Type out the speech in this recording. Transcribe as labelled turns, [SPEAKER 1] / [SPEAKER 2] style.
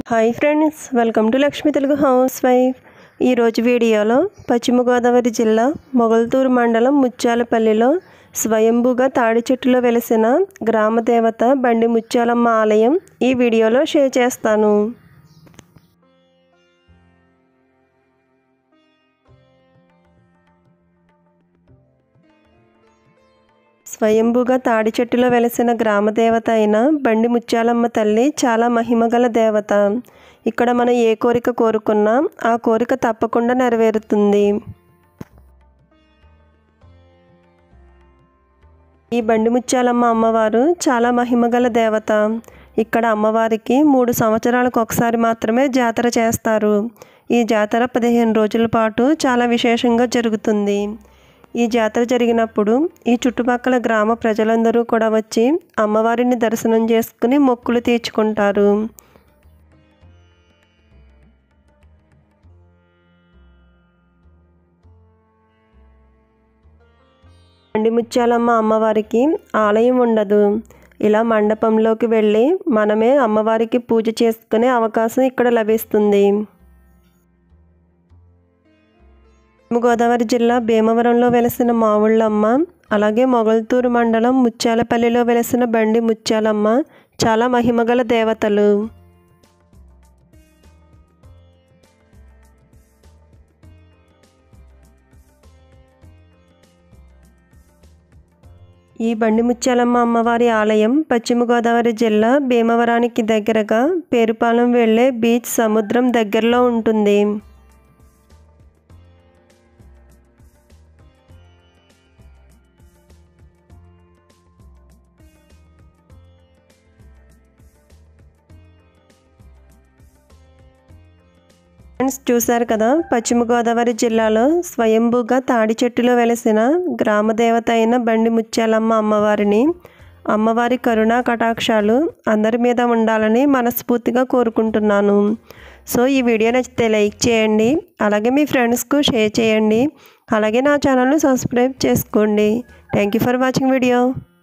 [SPEAKER 1] hi friends welcome to Lakshmi Telugu house wife ఈరోజు వీడియోలో పశ్చిమ గోదావరి జిల్లా మొగల్తూరు మండలం ముత్యాలపల్లిలో స్వయంభూగా తాడి చెట్టులో వెలిసిన గ్రామ దేవత బండి ముత్యాలమ్మ ఆలయం ఈ వీడియోలో షేర్ చేస్తాను స్వయంభూగా తాడి చెట్టులో వెలిసిన గ్రామ దేవత అయిన బండి ముత్యాలమ్మ తల్లి చాలా మహిమగల దేవత ఇక్కడ మనం ఏ కోరిక కోరుకున్నా ఆ కోరిక తప్పకుండా నెరవేరుతుంది ఈ బండి ముత్యాలమ్మ అమ్మవారు చాలా మహిమగల దేవత ఇక్కడ అమ్మవారికి మూడు సంవత్సరాలకు ఒకసారి మాత్రమే జాతర చేస్తారు ఈ జాతర పదిహేను రోజుల పాటు చాలా విశేషంగా జరుగుతుంది ఈ జాతర జరిగినప్పుడు ఈ చుట్టుపక్కల గ్రామ ప్రజలందరూ కూడా వచ్చి అమ్మవారిని దర్శనం చేసుకుని మొక్కులు తీర్చుకుంటారు బండి ముత్యాలమ్మ అమ్మవారికి ఆలయం ఉండదు ఇలా మండపంలోకి వెళ్ళి మనమే అమ్మవారికి పూజ చేసుకునే అవకాశం ఇక్కడ లభిస్తుంది గోదావరి జిల్లా భీమవరంలో వెలసిన మావుళ్ళమ్మ అలాగే మొగల్తూరు మండలం ముత్యాలపల్లిలో వెలసిన బండి ముత్యాలమ్మ చాలా మహిమగల దేవతలు ఈ బండి ముత్యాలమ్మ అమ్మవారి ఆలయం పశ్చిమ గోదావరి జిల్లా భీమవరానికి దగ్గరగా పేరుపాలెం వెళ్ళే బీచ్ సముద్రం దగ్గరలో ఉంటుంది ఫ్రెండ్స్ చూశారు కదా పశ్చిమ గోదావరి జిల్లాలో స్వయంభూగా తాడి చెట్టులో వెలిసిన గ్రామదేవత అయిన బండి ముత్యాలమ్మ అమ్మవారిని అమ్మవారి కరుణా కటాక్షాలు అందరి మీద ఉండాలని మనస్ఫూర్తిగా కోరుకుంటున్నాను సో ఈ వీడియో నచ్చితే లైక్ చేయండి అలాగే మీ ఫ్రెండ్స్కు షేర్ చేయండి అలాగే నా ఛానల్ని సబ్స్క్రైబ్ చేసుకోండి thank you for watching video